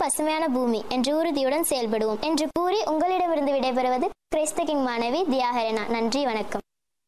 பசுமையான பூமி என்ற உறுதியுடன் செயல்படுவோம் என்று கூறி உங்களிடமிருந்து விடைபெறுவது கிறிஸ்த கிங் மாணவி தியாகரனா நன்றி வணக்கம்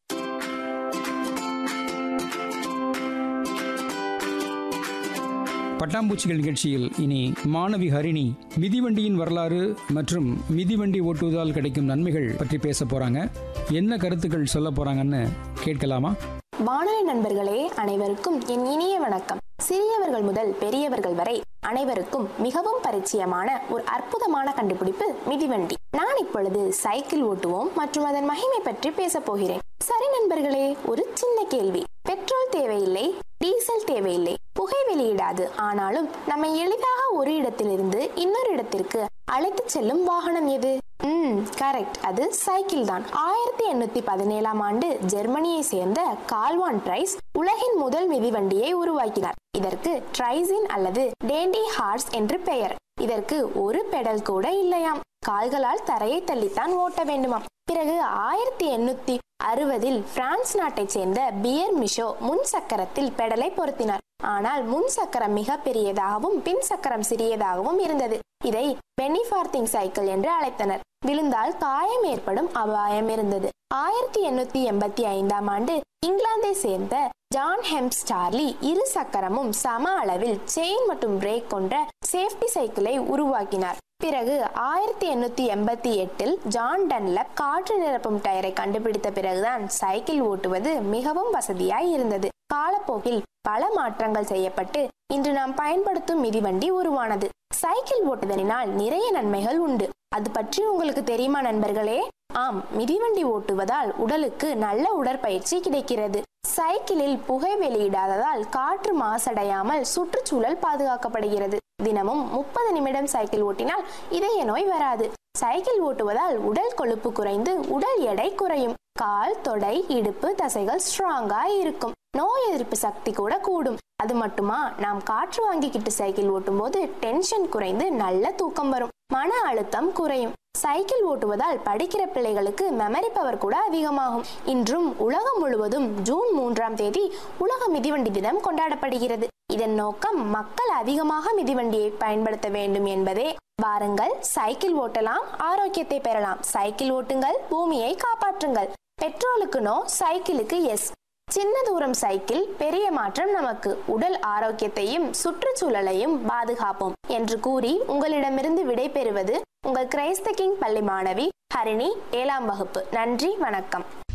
பட்டாம்பூச்சிகள் நிகழ்ச்சியில் இனி மாணவி ஹரிணி மிதிவண்டியின் வரலாறு மற்றும் மிதிவண்டி ஓட்டுவதால் கிடைக்கும் நன்மைகள் பற்றி பேச போறாங்க என்ன கருத்துக்கள் சொல்ல போறாங்கன்னு கேட்கலாமா வானொலி நண்பர்களே அனைவருக்கும் என் இனிய வணக்கம் சிறியவர்கள் முதல் பெரியவர்கள் வரை அனைவருக்கும் மிகவும் பரிச்சயமான ஒரு அற்புதமான கண்டுபிடிப்பு மிதிவண்டி நான் இப்பொழுது சைக்கிள் ஓட்டுவோம் மற்றும் அதன் மகிமை பற்றி பேச போகிறேன் சரி நண்பர்களே ஒரு சின்ன கேள்வி பெட்ரோல் தேவையில்லை டீசல் தேவையில்லை புகை வெளியிடாது ஆனாலும் நம்மை எளிதாக ஒரு இடத்திலிருந்து இன்னொரு இடத்திற்கு அழைத்து செல்லும் வாகனம் எது ம் கரெக்ட் அது சைக்கிள் தான் ஆயிரத்தி எண்ணூத்தி பதினேழாம் ஆண்டு ஜெர்மனியை சேர்ந்த கால்வான் பிரைஸ் உலகின் முதல் மிதிவண்டியை உருவாக்கினார் இதற்கு ட்ரைசின் அல்லது டேண்டி ஹார்ஸ் என்று பெயர் இதற்கு ஒரு பெடல் கூட இல்லையாம் கால்களால் தரையை தள்ளித்தான் ஓட்ட வேண்டுமாம் பிறகு ஆயிரத்தி எண்ணூத்தி அறுபதில் பிரான்ஸ் நாட்டைச் சேர்ந்த பியர் மிஷோ முன் சக்கரத்தில் பெடலை பொருத்தினார் ஆனால் முன் சக்கரம் மிக பெரியதாகவும் பின் சக்கரம் சிறியதாகவும் இருந்தது இதை பெனிஃபார்த்திங் சைக்கிள் என்று அழைத்தனர் விழுந்தால் காயம் ஏற்படும் அபாயம் இருந்தது ஆயிரத்தி எண்ணூத்தி எண்பத்தி ஐந்தாம் ஆண்டு இங்கிலாந்தை சேர்ந்த ஜான் ஹெம்ஸ் சார்லி இரு சக்கரமும் சம அளவில் செயின் மற்றும் பிரேக் கொண்ட சேஃப்டி சைக்கிளை உருவாக்கினார் பிறகு ஆயிரத்தி எண்ணூத்தி எண்பத்தி எட்டில் ஜான் டன்லப் காற்று நிரப்பும் டயரை கண்டுபிடித்த பிறகுதான் சைக்கிள் ஓட்டுவது மிகவும் வசதியாய் இருந்தது காலப்போக்கில் பல மாற்றங்கள் செய்யப்பட்டு இன்று நாம் பயன்படுத்தும் மிதிவண்டி உருவானது சைக்கிள் ஓட்டுதலினால் நிறைய நன்மைகள் உண்டு அது பற்றி உங்களுக்கு தெரியுமா நண்பர்களே ஆம் மிதிவண்டி ஓட்டுவதால் உடலுக்கு நல்ல உடற்பயிற்சி கிடைக்கிறது சைக்கிளில் புகை வெளியிடாததால் காற்று மாசடையாமல் சுற்றுச்சூழல் பாதுகாக்கப்படுகிறது தினமும் முப்பது நிமிடம் சைக்கிள் ஓட்டினால் இதய நோய் வராது சைக்கிள் ஓட்டுவதால் உடல் கொழுப்பு குறைந்து உடல் எடை குறையும் கால் தொடை இடுப்பு தசைகள் ஸ்ட்ராங்கா இருக்கும் நோய் எதிர்ப்பு சக்தி கூட கூடும் அது மட்டுமா நாம் காற்று வாங்கிக்கிட்டு சைக்கிள் ஓட்டும் போது டென்ஷன் குறைந்து நல்ல தூக்கம் வரும் மன அழுத்தம் குறையும் சைக்கிள் ஓட்டுவதால் படிக்கிற பிள்ளைகளுக்கு மெமரி பவர் கூட அதிகமாகும் இன்றும் உலகம் முழுவதும் ஜூன் மூன்றாம் தேதி உலக மிதிவண்டி தினம் கொண்டாடப்படுகிறது இதன் நோக்கம் மக்கள் அதிகமாக மிதிவண்டியை பயன்படுத்த வேண்டும் என்பதே வாருங்கள் சைக்கிள் ஓட்டலாம் ஆரோக்கியத்தை பெறலாம் சைக்கிள் ஓட்டுங்கள் பூமியை காப்பாற்றுங்கள் பெட்ரோலுக்கு நோ சைக்கிளுக்கு எஸ் சின்ன தூரம் சைக்கிள் பெரிய மாற்றம் நமக்கு உடல் ஆரோக்கியத்தையும் சுற்றுச்சூழலையும் பாதுகாப்போம் என்று கூறி உங்களிடமிருந்து விடை பெறுவது உங்கள் கிரைஸ்த கிங் பள்ளி மாணவி ஹரிணி ஏழாம் வகுப்பு நன்றி வணக்கம்